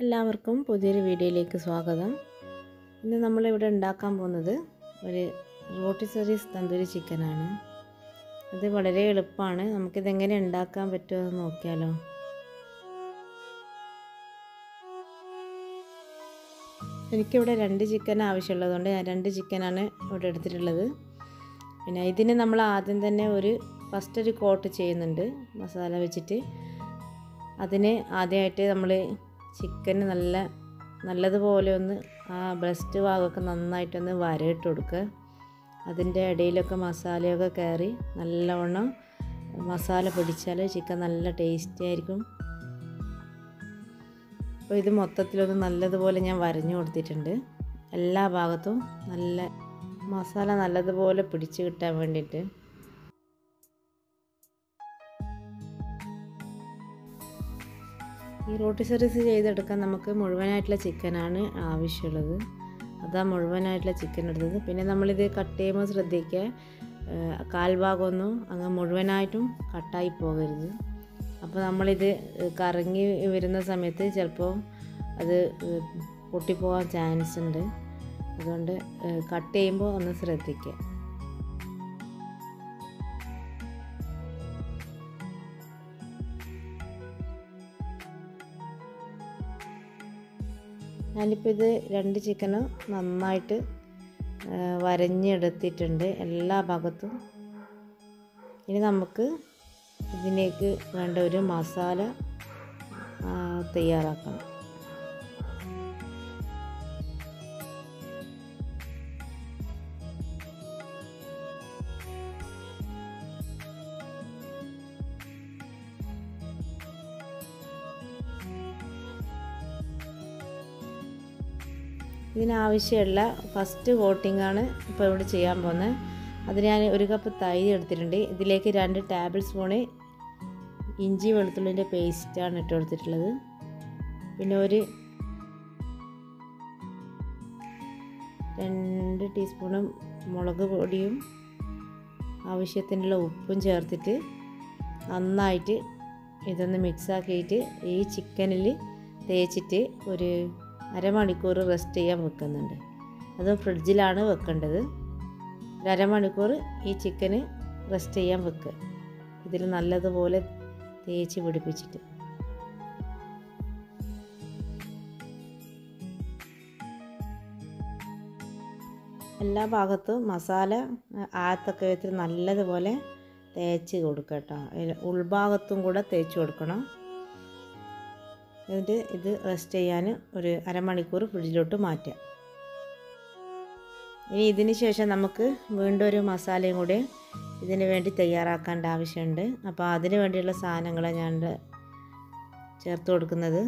എല്ലാവർക്കും പുതിയൊരു വീഡിയോയിലേക്ക് സ്വാഗതം ഇന്ന് നമ്മളിവിടെ ഉണ്ടാക്കാൻ പോകുന്നത് ഒരു റോട്ടിസറീസ് തന്തൂരി ചിക്കനാണ് അത് വളരെ എളുപ്പമാണ് നമുക്കിതെങ്ങനെ ഉണ്ടാക്കാൻ പറ്റുമോ എന്ന് നോക്കിയാലോ എനിക്കിവിടെ രണ്ട് ചിക്കൻ ആവശ്യമുള്ളതുകൊണ്ട് ഞാൻ രണ്ട് ചിക്കനാണ് ഇവിടെ എടുത്തിട്ടുള്ളത് പിന്നെ ഇതിന് നമ്മൾ ആദ്യം തന്നെ ഒരു ഫസ്റ്റ് ഒരു കോട്ട് ചെയ്യുന്നുണ്ട് മസാല വെച്ചിട്ട് അതിന് ആദ്യമായിട്ട് നമ്മൾ ചിക്കന് നല്ല നല്ലതുപോലെ ഒന്ന് ആ ബ്രസ്റ്റ് ഭാഗമൊക്കെ നന്നായിട്ടൊന്ന് വരയിട്ട് കൊടുക്കുക അതിൻ്റെ ഇടയിലൊക്കെ മസാലയൊക്കെ കയറി നല്ലവണ്ണം മസാല പിടിച്ചാൽ ചിക്കൻ നല്ല ടേസ്റ്റി ആയിരിക്കും അപ്പോൾ ഇത് മൊത്തത്തിലൊന്ന് നല്ലതുപോലെ ഞാൻ വരഞ്ഞു കൊടുത്തിട്ടുണ്ട് എല്ലാ ഭാഗത്തും നല്ല മസാല നല്ലതുപോലെ പിടിച്ച് കിട്ടാൻ വേണ്ടിയിട്ട് ഈ റോട്ടി സർവീസ് ചെയ്തെടുക്കാൻ നമുക്ക് മുഴുവനായിട്ടുള്ള ചിക്കനാണ് ആവശ്യമുള്ളത് അതാ മുഴുവനായിട്ടുള്ള ചിക്കൻ എടുത്തത് പിന്നെ നമ്മളിത് കട്ട് ചെയ്യുമ്പോൾ ശ്രദ്ധിക്കുക കാൽഭാഗമൊന്നും അങ്ങ് മുഴുവനായിട്ടും കട്ടായി പോകരുത് അപ്പോൾ നമ്മളിത് കറങ്ങി വരുന്ന സമയത്ത് ചിലപ്പോൾ അത് പൊട്ടിപ്പോകാൻ ചാൻസ് ഉണ്ട് അതുകൊണ്ട് കട്ട് ചെയ്യുമ്പോൾ ഒന്ന് ശ്രദ്ധിക്കുക ഞാനിപ്പോൾ ഇത് രണ്ട് ചിക്കനും നന്നായിട്ട് വരഞ്ഞെടുത്തിട്ടുണ്ട് എല്ലാ ഭാഗത്തും ഇനി നമുക്ക് ഇതിലേക്ക് വേണ്ട ഒരു മസാല തയ്യാറാക്കണം ഇതിനാവശ്യമുള്ള ഫസ്റ്റ് കോട്ടിംഗാണ് ഇപ്പോൾ ഇവിടെ ചെയ്യാൻ പോകുന്നത് അതിന് ഞാൻ ഒരു കപ്പ് തൈര് എടുത്തിട്ടുണ്ട് ഇതിലേക്ക് രണ്ട് ടേബിൾ സ്പൂണ് ഇഞ്ചി വെളുത്തുള്ളിൻ്റെ പേസ്റ്റാണ് ഇട്ട് കൊടുത്തിട്ടുള്ളത് പിന്നെ ഒരു രണ്ട് ടീസ്പൂണ് മുളക് പൊടിയും ആവശ്യത്തിനുള്ള ഉപ്പും ചേർത്തിട്ട് നന്നായിട്ട് ഇതൊന്ന് മിക്സാക്കിയിട്ട് ഈ ചിക്കനിൽ തേച്ചിട്ട് ഒരു അരമണിക്കൂർ റെസ്റ്റ് ചെയ്യാൻ വെക്കുന്നുണ്ട് അത് ഫ്രിഡ്ജിലാണ് വെക്കേണ്ടത് ഒരു അരമണിക്കൂർ ഈ ചിക്കന് റെസ്റ്റ് ചെയ്യാൻ വെക്കുക ഇതിൽ നല്ലതുപോലെ തേച്ച് പിടിപ്പിച്ചിട്ട് എല്ലാ ഭാഗത്തും മസാല ആത്തൊക്കെ വെച്ച് നല്ലതുപോലെ തേച്ച് കൊടുക്കുക കേട്ടോ ഉൾഭാഗത്തും കൂടെ തേച്ച് കൊടുക്കണം എന്നിട്ട് ഇത് റെസ്റ്റ് ചെയ്യാൻ ഒരു അരമണിക്കൂർ ഫ്രിഡ്ജിലോട്ട് മാറ്റാം ഇനി ഇതിന് ശേഷം നമുക്ക് വീണ്ടും ഒരു മസാലയും കൂടി ഇതിന് വേണ്ടി തയ്യാറാക്കേണ്ട ആവശ്യമുണ്ട് അപ്പോൾ അതിന് വേണ്ടിയുള്ള സാധനങ്ങളാണ് ഞാൻ ചേർത്ത് കൊടുക്കുന്നത്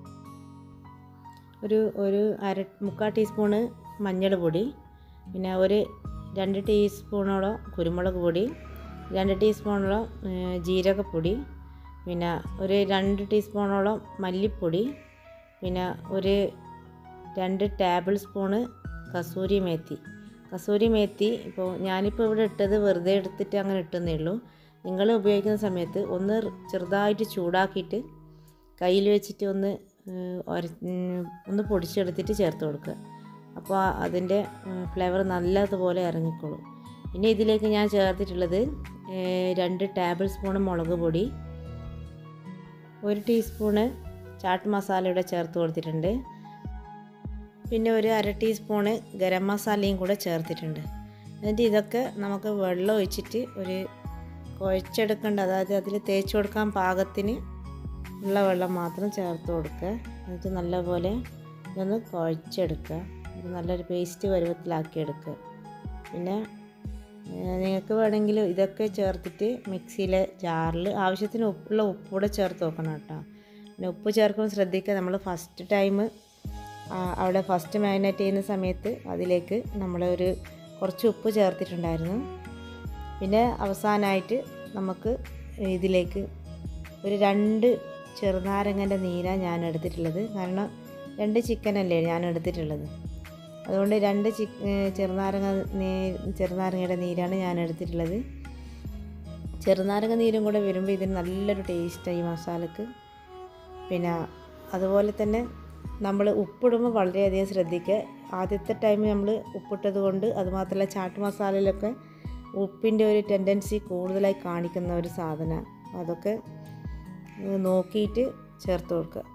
ഒരു ഒരു അര മുക്കാൽ ടീസ്പൂണ് മഞ്ഞൾ പൊടി പിന്നെ ഒരു രണ്ട് ടീസ്പൂണോളം കുരുമുളക് പൊടി രണ്ട് ടീസ്പൂണോളം ജീരകപ്പൊടി പിന്നെ ഒരു രണ്ട് ടീസ്പൂണോളം മല്ലിപ്പൊടി പിന്നെ ഒരു രണ്ട് ടേബിൾ സ്പൂണ് കസൂരി മേത്തി കസൂരി മേത്തി ഇപ്പോൾ ഞാനിപ്പോൾ ഇവിടെ ഇട്ടത് വെറുതെ എടുത്തിട്ട് അങ്ങനെ ഇട്ടുന്നേ ഉള്ളൂ നിങ്ങൾ ഉപയോഗിക്കുന്ന സമയത്ത് ഒന്ന് ചെറുതായിട്ട് ചൂടാക്കിയിട്ട് കയ്യിൽ വെച്ചിട്ട് ഒന്ന് ഒര ഒന്ന് പൊടിച്ചെടുത്തിട്ട് ചേർത്ത് കൊടുക്കുക അപ്പോൾ അതിൻ്റെ ഫ്ലേവർ നല്ലതുപോലെ ഇറങ്ങിക്കോളും ഇനി ഇതിലേക്ക് ഞാൻ ചേർത്തിട്ടുള്ളത് രണ്ട് ടേബിൾ സ്പൂൺ മുളക് പൊടി ഒരു ടീസ്പൂണ് ചാട്ട് മസാലയുടെ ചേർത്ത് കൊടുത്തിട്ടുണ്ട് പിന്നെ ഒരു അര ടീസ്പൂണ് ഗരം മസാലയും കൂടെ ചേർത്തിട്ടുണ്ട് എന്നിട്ട് ഇതൊക്കെ നമുക്ക് വെള്ളം ഒഴിച്ചിട്ട് ഒരു കുഴച്ചെടുക്കേണ്ട അതായത് അതിൽ തേച്ച് കൊടുക്കാൻ പാകത്തിന് ഉള്ള വെള്ളം മാത്രം ചേർത്ത് കൊടുക്കുക എന്നിട്ട് നല്ലപോലെ ഇതൊന്ന് കുഴച്ചെടുക്കുക ഇത് നല്ലൊരു പേസ്റ്റ് പരുവത്തിലാക്കി എടുക്കുക പിന്നെ നിങ്ങൾക്ക് വേണമെങ്കിൽ ഇതൊക്കെ ചേർത്തിട്ട് മിക്സിയിലെ ജാറിൽ ആവശ്യത്തിന് ഉപ്പുള്ള ഉപ്പ് കൂടെ ചേർത്ത് നോക്കണം കേട്ടോ പിന്നെ ഉപ്പ് ചേർക്കുമ്പോൾ ശ്രദ്ധിക്കുക നമ്മൾ ഫസ്റ്റ് ടൈം അവിടെ ഫസ്റ്റ് മാരിനേറ്റ് ചെയ്യുന്ന സമയത്ത് അതിലേക്ക് നമ്മൾ ഒരു കുറച്ച് ഉപ്പ് ചേർത്തിട്ടുണ്ടായിരുന്നു പിന്നെ അവസാനമായിട്ട് നമുക്ക് ഇതിലേക്ക് ഒരു രണ്ട് ചെറുനാരങ്ങൻ്റെ നീരാണ് ഞാൻ എടുത്തിട്ടുള്ളത് കാരണം രണ്ട് ചിക്കനല്ലേ ഞാൻ എടുത്തിട്ടുള്ളത് അതുകൊണ്ട് രണ്ട് ചി ചെറുനാരങ്ങ നീ ചെറുനാരങ്ങയുടെ നീരാണ് ഞാൻ എടുത്തിട്ടുള്ളത് ചെറുനാരങ്ങ നീരും കൂടെ വരുമ്പോൾ ഇതിന് നല്ലൊരു ടേസ്റ്റാണ് ഈ മസാലക്ക് പിന്നെ അതുപോലെ തന്നെ നമ്മൾ ഉപ്പിടുമ്പോൾ വളരെയധികം ശ്രദ്ധിക്കുക ആദ്യത്തെ ടൈം നമ്മൾ ഉപ്പിട്ടത് കൊണ്ട് അതുമാത്രമല്ല ചാട്ട് മസാലയിലൊക്കെ ഉപ്പിൻ്റെ ഒരു ടെൻഡൻസി കൂടുതലായി കാണിക്കുന്ന ഒരു സാധനമാണ് അതൊക്കെ ഏഹ്, നോക്കിയിട്ട് ചേർത്ത് കൊടുക്കുക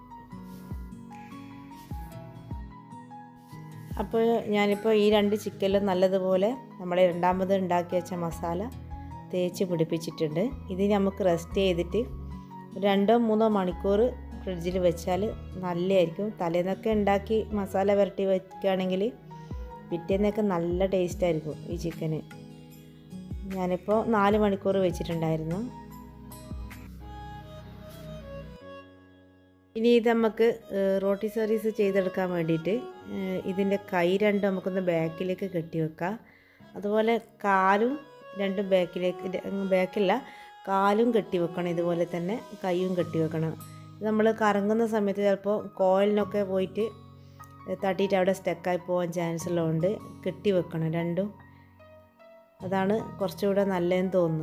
അപ്പോൾ ഞാനിപ്പോൾ ഈ രണ്ട് ചിക്കനിലും നല്ലതുപോലെ നമ്മളെ രണ്ടാമത് ഉണ്ടാക്കി വെച്ച മസാല തേച്ച് പിടിപ്പിച്ചിട്ടുണ്ട് ഇത് നമുക്ക് റെസ്റ്റ് ചെയ്തിട്ട് രണ്ടോ മൂന്നോ മണിക്കൂർ ഫ്രിഡ്ജിൽ വെച്ചാൽ നല്ലതായിരിക്കും തലേന്നൊക്കെ ഉണ്ടാക്കി മസാല പുരട്ടി വയ്ക്കുകയാണെങ്കിൽ പിറ്റേന്നൊക്കെ നല്ല ടേസ്റ്റ് ആയിരിക്കും ഈ ചിക്കന് ഞാനിപ്പോൾ നാല് മണിക്കൂർ വെച്ചിട്ടുണ്ടായിരുന്നു ഇനി ഇത് നമുക്ക് ഏഹ്, റോട്ടി സർവീസ് ചെയ്തെടുക്കാൻ വേണ്ടിയിട്ട് ഏഹ്, ഇതിൻ്റെ കൈ രണ്ടും നമുക്കൊന്ന് ബാക്കിലേക്ക് കെട്ടി വെക്കാം അതുപോലെ കാലും രണ്ടും ബാക്കിലേക്ക് ര- ബാക്കില്ല കാലും കെട്ടി വെക്കണം ഇതുപോലെ തന്നെ കൈയും കെട്ടി വെക്കണം ഇത് നമ്മൾ കറങ്ങുന്ന സമയത്ത് ചിലപ്പോൾ കോയിലിനൊക്കെ പോയിട്ട് തട്ടിയിട്ട് അവിടെ സ്റ്റക്കായി പോകാൻ ചാൻസ് ഉള്ളതുകൊണ്ട് കെട്ടി വെക്കണം രണ്ടും അതാണ് കുറച്ചുകൂടെ നല്ലതെന്ന് തോന്നുന്നു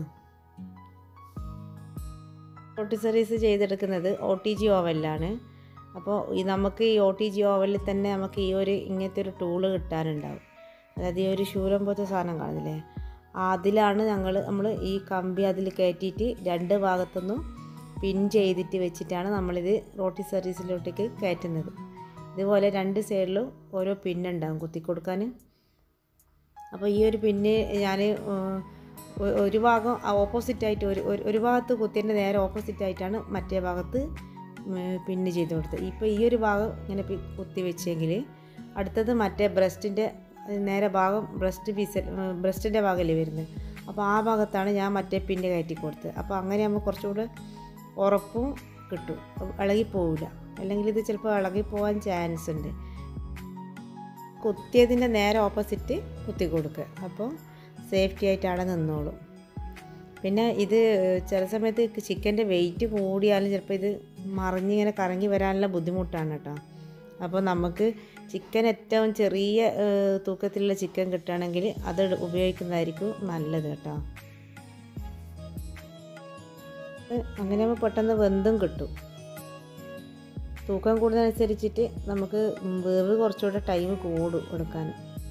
റോട്ടി സർവീസ് ചെയ്തെടുക്കുന്നത് ഒ ടി ജി ഓവനിലാണ് അപ്പോൾ ഈ നമുക്ക് ഈ ഒ ടി ജി ഓവനിൽ തന്നെ നമുക്ക് ഈ ഒരു ഇങ്ങനത്തെ ഒരു ടൂള് കിട്ടാനുണ്ടാവും അതായത് ഈ ഒരു ശൂലം പോലത്തെ സാധനം കാണുന്നില്ലേ ആ അതിലാണ് ഞങ്ങൾ നമ്മൾ ഈ കമ്പി അതിൽ കയറ്റിയിട്ട് രണ്ട് ഭാഗത്തുനിന്നും പിൻ ചെയ്തിട്ട് വെച്ചിട്ടാണ് നമ്മളിത് റോട്ടി സർവീസിലോട്ടേക്ക് കയറ്റുന്നത് ഇതുപോലെ രണ്ട് സൈഡിലും ഓരോ പിന്നുണ്ടാവും കുത്തി കൊടുക്കാൻ അപ്പോൾ ഈ ഒരു പിന്ന് ഞാൻ ഒരു ഭാഗം ഓപ്പോസിറ്റായിട്ട് ഒരു ഒരു- ഒരു ഭാഗത്ത് കുത്തിൻ്റെ നേരെ ഓപ്പോസിറ്റായിട്ടാണ് മറ്റേ ഭാഗത്ത് ഉം, പിന്ന് ചെയ്ത് കൊടുത്തത് ഇപ്പോൾ ഈ ഒരു ഭാഗം ഇങ്ങനെ പി- കുത്തി വെച്ചെങ്കിൽ അടുത്തത് മറ്റേ ബ്രസ്റ്റിൻ്റെ നേരെ ഭാഗം ബ്രസ്റ്റ് പീസ് ബ്രസ്റ്റിൻ്റെ ഭാഗമല്ലേ വരുന്നത് അപ്പോൾ ആ ഭാഗത്താണ് ഞാൻ മറ്റേ പിന്ന് കയറ്റി കൊടുത്തത് അപ്പോൾ അങ്ങനെ ആകുമ്പോൾ കുറച്ചുകൂടെ ഉറപ്പും കിട്ടും ഇളകിപ്പോവില്ല അല്ലെങ്കിൽ ഇത് ചിലപ്പോൾ ഇളകിപ്പോവാൻ ചാൻസ് ഉണ്ട് കുത്തിയതിൻ്റെ നേരെ ഓപ്പോസിറ്റ് കുത്തി കൊടുക്കുക അപ്പോൾ സേഫ്റ്റി ആയിട്ട് അവിടെ നിന്നോളും പിന്നെ ഇത് ചില സമയത്ത് ചിക്കൻ്റെ വെയിറ്റ് കൂടിയാലും ചിലപ്പോൾ ഇത് മറിഞ്ഞിങ്ങനെ കറങ്ങി വരാനുള്ള ബുദ്ധിമുട്ടാണ് കേട്ടോ അപ്പോൾ നമുക്ക് ചിക്കൻ ഏറ്റവും ചെറിയ ഏഹ്, തൂക്കത്തിലുള്ള ചിക്കൻ കിട്ടുകയാണെങ്കിൽ അത് ഉപയോഗിക്കുന്നതായിരിക്കും നല്ലത് കേട്ടോ ഏഹ്, അങ്ങനെ ആകുമ്പോൾ പെട്ടെന്ന് വെന്തും കിട്ടും തൂക്കം കൂടുന്നതനുസരിച്ചിട്ട് നമുക്ക് വേവ് കുറച്ചുകൂടെ ടൈം കൂടും എടുക്കാൻ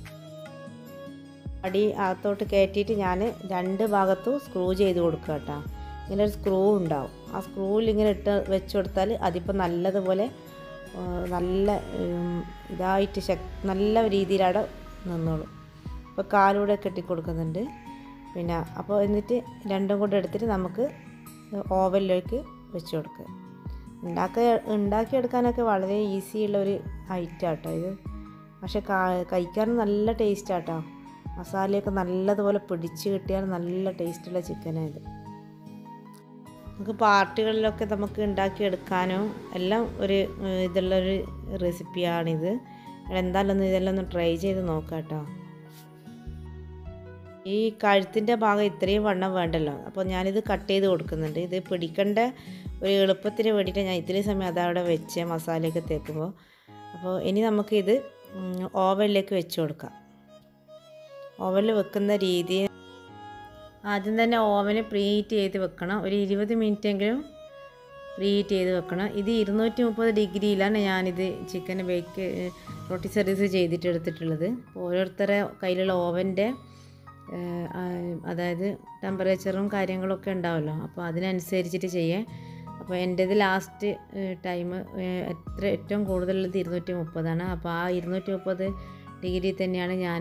അടി അകത്തോട്ട് കയറ്റിയിട്ട് ഞാൻ രണ്ട് ഭാഗത്തും സ്ക്രൂ ചെയ്ത് കൊടുക്കുക കേട്ടോ ഇങ്ങനെ ഒരു സ്ക്രൂ ഉണ്ടാവും ആ സ്ക്രൂവിൽ ഇങ്ങനെ ഇട്ട് വെച്ച് കൊടുത്താൽ അതിപ്പോൾ നല്ലതുപോലെ ആ, നല്ല ഉം, ഇതായിട്ട് ശക് നല്ല രീതിയിൽ അവിടെ നിന്നോളും ഇപ്പോൾ കാലൂടെ കെട്ടിക്കൊടുക്കുന്നുണ്ട് പിന്നെ അപ്പോൾ എന്നിട്ട് രണ്ടും കൂടെ എടുത്തിട്ട് നമുക്ക് ഓവനിലേക്ക് വെച്ച് കൊടുക്കുക ഉണ്ടാക്കി ഉണ്ടാക്കിയെടുക്കാനൊക്കെ വളരെ ഈസിയുള്ള ഒരു ഐറ്റം കേട്ടോ ഇത് പക്ഷെ കഴിക്കാൻ നല്ല ടേസ്റ്റ് ആട്ടോ മസാലയൊക്കെ നല്ലതുപോലെ പിടിച്ച് കിട്ടിയാൽ നല്ല ടേസ്റ്റുള്ള ചിക്കനാണ് ഇത് നമുക്ക് പാർട്ടികളിലൊക്കെ നമുക്ക് ഉണ്ടാക്കിയെടുക്കാനോ എല്ലാം ഒരു ഏഹ്, ഇതുള്ളൊരു റെസിപ്പിയാണിത് നിങ്ങൾ എന്തായാലും ഒന്ന് ഇതെല്ലാം ഒന്ന് ട്രൈ ചെയ്ത് നോക്കാം കേട്ടോ ഈ കഴുത്തിൻ്റെ ഭാഗം ഇത്രയും വണ്ണം വേണ്ടല്ലോ അപ്പോൾ ഞാനിത് കട്ട് ചെയ്ത് കൊടുക്കുന്നുണ്ട് ഇത് പിടിക്കേണ്ട ഒരു എളുപ്പത്തിന് വേണ്ടിയിട്ട് ഞാൻ ഇത്രയും സമയം അതവിടെ വെച്ച് മസാലയൊക്കെ തേക്കുമ്പോൾ അപ്പോൾ ഇനി നമുക്കിത് ഓവനിലേക്ക് വെച്ച് കൊടുക്കാം ഓവനിൽ വെക്കുന്ന രീതി ആദ്യം തന്നെ ഓവന് പ്രീഹീറ്റ് ചെയ്ത് വെക്കണം ഒരു ഇരുപത് മിനിറ്റെങ്കിലും പ്രീഹീറ്റ് ചെയ്ത് വെക്കണം ഇത് ഇരുന്നൂറ്റി മുപ്പത് ഡിഗ്രിയിലാണ് ഞാനിത് ചിക്കൻ ബേക്ക് റൊട്ടി സർവീസ് ചെയ്തിട്ട് എടുത്തിട്ടുള്ളത് അപ്പോൾ ഓരോരുത്തരുടെ കയ്യിലുള്ള ഓവൻ്റെ അതായത് ടെമ്പറേച്ചറും കാര്യങ്ങളൊക്കെ ഉണ്ടാവുമല്ലോ അപ്പോൾ അതിനനുസരിച്ചിട്ട് ചെയ്യാൻ അപ്പോൾ എൻ്റേത് ലാസ്റ്റ് ടൈം എത്ര ഏറ്റവും കൂടുതലുള്ളത് ഇരുന്നൂറ്റി മുപ്പതാണ് അപ്പോൾ ആ ഇരുന്നൂറ്റി മുപ്പത് ഡിഗ്രി തന്നെയാണ് ഞാൻ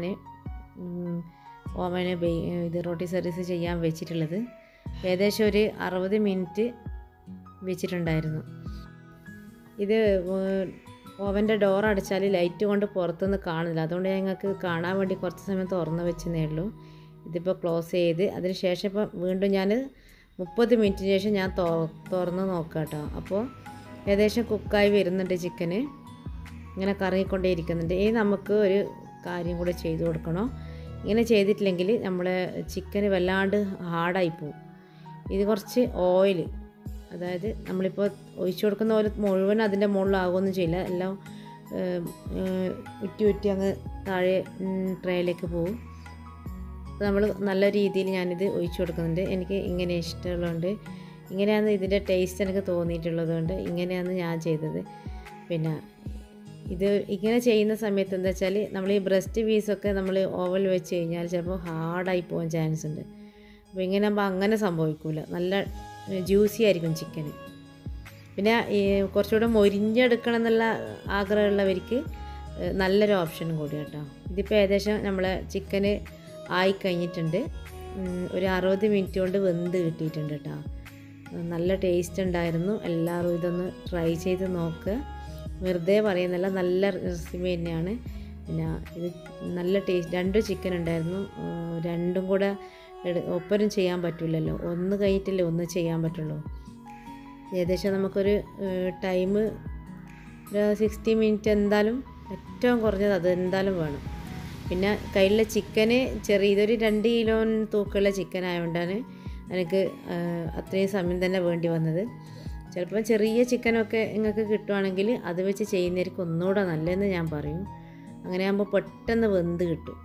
ഓവന് ബേ ഇത് റോട്ടി സർവീസ് ചെയ്യാൻ വെച്ചിട്ടുള്ളത് ഏകദേശം ഒരു അറുപത് മിനിറ്റ് വെച്ചിട്ടുണ്ടായിരുന്നു ഇത് ഓവൻ്റെ ഡോർ അടച്ചാൽ ലൈറ്റ് കൊണ്ട് പുറത്തുനിന്ന് കാണില്ല അതുകൊണ്ട് ഞങ്ങൾക്ക് കാണാൻ വേണ്ടി കുറച്ച് സമയം തുറന്ന് വെച്ചെന്നേ ഉള്ളൂ ഇതിപ്പോൾ ക്ലോസ് ചെയ്ത് അതിന് ശേഷം ഇപ്പം വീണ്ടും ഞാൻ മുപ്പത് മിനിറ്റിന് ശേഷം ഞാൻ തൊ തുറന്ന് നോക്കാം കേട്ടോ അപ്പോൾ ഏകദേശം കുക്കായി വരുന്നുണ്ട് ചിക്കന് ഇങ്ങനെ കറങ്ങിക്കൊണ്ടേ ഇരിക്കുന്നുണ്ട് ഇനി നമുക്ക് ഒരു കാര്യം കൂടെ ചെയ്തു കൊടുക്കണം ഇങ്ങനെ ചെയ്തിട്ടില്ലെങ്കിൽ നമ്മളെ ചിക്കന് വല്ലാണ്ട് ഹാർഡായി പോകും ഇത് കുറച്ച് ഓയിൽ അതായത് നമ്മളിപ്പോൾ ഒഴിച്ചു കൊടുക്കുന്ന ഓയിൽ മുഴുവൻ അതിൻ്റെ മുകളിലാകുമൊന്നും ചെയ്യില്ല എല്ലാം ഏം, ഏം, ഉറ്റി ഉറ്റി അങ്ങ് താഴെ ഉം, ട്രേയിലേക്ക് പോകും അപ്പോൾ നമ്മൾ നല്ല രീതിയിൽ ഞാനിത് ഒഴിച്ചു കൊടുക്കുന്നുണ്ട് എനിക്ക് ഇങ്ങനെ ഇഷ്ടമുള്ളതുകൊണ്ട് ഇങ്ങനെയാണ് ഇതിൻ്റെ ടേസ്റ്റ് എനിക്ക് തോന്നിയിട്ടുള്ളത് കൊണ്ട് ഇങ്ങനെയാണ് ഞാൻ ചെയ്തത് പിന്നെ ഇത് ഇങ്ങനെ ചെയ്യുന്ന സമയത്ത് എന്താ വെച്ചാൽ നമ്മൾ ഈ ബ്രസ്റ്റ് പീസൊക്കെ നമ്മൾ ഓവൽ വെച്ച് കഴിഞ്ഞാൽ ചിലപ്പോൾ ഹാർഡായി പോകാൻ ചാൻസ് ഉണ്ട് അപ്പോൾ ഇങ്ങനെ ആകുമ്പോൾ അങ്ങനെ സംഭവിക്കില്ല നല്ല ജ്യൂസി ആയിരിക്കും ചിക്കന് പിന്നെ ഈ കുറച്ചുകൂടെ മൊരിഞ്ഞെടുക്കണം എന്നുള്ള ആഗ്രഹമുള്ളവർക്ക് ഏഹ്, നല്ലൊരു ഓപ്ഷനും കൂടി കേട്ടോ ഇതിപ്പോൾ ഏകദേശം നമ്മളെ ചിക്കന് ആയി കഴിഞ്ഞിട്ടുണ്ട് ഉം, ഒരു അറുപത് മിനിറ്റ് കൊണ്ട് വെന്ത് കിട്ടിയിട്ടുണ്ട് കേട്ടോ നല്ല ടേസ്റ്റ് ഉണ്ടായിരുന്നു എല്ലാവരും ഇതൊന്ന് ട്രൈ ചെയ്ത് നോക്കുക വെറുതെ പറയുന്നില്ല നല്ല റെസിപ്പി തന്നെയാണ് പിന്നെ ഇത് നല്ല ടേസ്റ്റ് രണ്ട് ചിക്കൻ ഉണ്ടായിരുന്നു ഏഹ്, രണ്ടും കൂടെ എടു- ഒപ്പരം ചെയ്യാൻ പറ്റില്ലല്ലോ ഒന്ന് കഴിഞ്ഞിട്ടല്ലേ ഒന്ന് ചെയ്യാൻ പറ്റുള്ളൂ ഏകദേശം നമുക്കൊരു ടൈം ഒരു സിക്സ്റ്റി മിനിറ്റ് എന്തായാലും ഏറ്റവും കുറഞ്ഞത് അത് എന്തായാലും വേണം പിന്നെ കയ്യിലുള്ള ചിക്കന് ചെറിയ ഇതൊരു രണ്ട് കിലോ തൂക്കമുള്ള ചിക്കൻ ആയതുകൊണ്ടാണ് എനിക്ക് ആ, അത്രയും സമയം തന്നെ വേണ്ടി വന്നത് ചിലപ്പോൾ ചെറിയ ചിക്കനൊക്കെ നിങ്ങൾക്ക് കിട്ടുവാണെങ്കിൽ അത് വെച്ച് ചെയ്യുന്നതായിരിക്കും ഒന്നുകൂടെ നല്ലതെന്ന് ഞാൻ പറയും അങ്ങനെ ആകുമ്പോൾ പെട്ടെന്ന് വെന്ത് കിട്ടും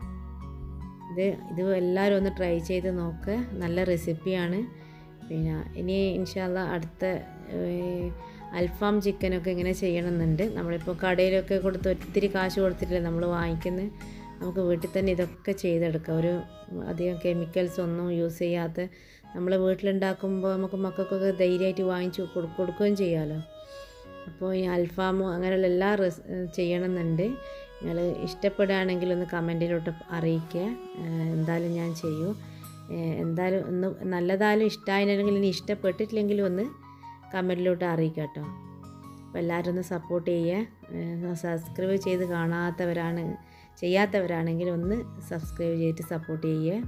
ഇത് ഇത് എല്ലാവരും ഒന്ന് ട്രൈ ചെയ്ത് നോക്കുക നല്ല റെസിപ്പിയാണ് പിന്നെ ഇനി ഇൻഷാല്ല അടുത്ത ഏഹ്, അൽഫാം ചിക്കനൊക്കെ ഇങ്ങനെ ചെയ്യണമെന്നുണ്ട് നമ്മളിപ്പോൾ കടയിലൊക്കെ കൊടുത്ത് ഒത്തിരി കാശ് കൊടുത്തിട്ടില്ലേ നമ്മൾ വാങ്ങിക്കുന്നത് നമുക്ക് വീട്ടിൽ തന്നെ ഇതൊക്കെ ചെയ്തെടുക്കാം ഒരു അധികം കെമിക്കൽസ് ഒന്നും യൂസ് ചെയ്യാത്ത നമ്മൾ വീട്ടിലുണ്ടാക്കുമ്പോൾ നമുക്ക് മക്കൾക്കൊക്കെ ധൈര്യമായിട്ട് വാങ്ങിച്ച് കൊടു- കൊടുക്കുകയും ചെയ്യാമല്ലോ അപ്പോൾ ഈ അൽഫാമും അങ്ങനെയുള്ള എല്ലാ റെസ് ചെയ്യണമെന്നുണ്ട് നിങ്ങൾ ഇഷ്ടപ്പെടുകയാണെങ്കിൽ ഒന്ന് കമൻറ്റിലോട്ട് അറിയിക്കുക ഏഹ് എന്തായാലും ഞാൻ ചെയ്യും ഏഹ് എന്തായാലും ഒന്ന് നല്ലതായാലും ഇഷ്ടമായില്ലെങ്കിൽ ഇനി ഇഷ്ടപ്പെട്ടിട്ടില്ലെങ്കിലും ഒന്ന് കമൻറ്റിലോട്ട് അറിയിക്കുക കേട്ടോ അപ്പോൾ എല്ലാവരും ഒന്ന് സപ്പോർട്ട് ചെയ്യുക സബ്സ്ക്രൈബ് ചെയ്ത് കാണാത്തവരാണ് ചെയ്യാത്തവരാണെങ്കിൽ ഒന്ന് സബ്സ്ക്രൈബ് ചെയ്തിട്ട് സപ്പോർട്ട് ചെയ്യുക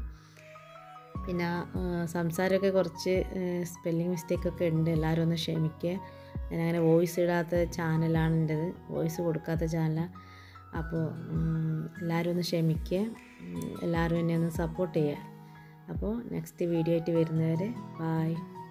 പിന്നെ ആ, സംസാരമൊക്കെ കുറച്ച് സ്പെല്ലിംഗ് മിസ്റ്റേക്കൊക്കെ ഉണ്ട് എല്ലാവരും ഒന്ന് ക്ഷമിക്കുക ഞാനങ്ങനെ വോയിസ് ഇടാത്ത ചാനലാണ് എൻ്റെത് വോയിസ് കൊടുക്കാത്ത ചാനലാണ് അപ്പോൾ ഉം, എല്ലാവരും ഒന്ന് ക്ഷമിക്കുക ഉം, എല്ലാവരും എന്നെ ഒന്ന് സപ്പോർട്ട് ചെയ്യുക അപ്പോൾ നെക്സ്റ്റ് വീഡിയോ ആയിട്ട് വരുന്നവരെ ബായ്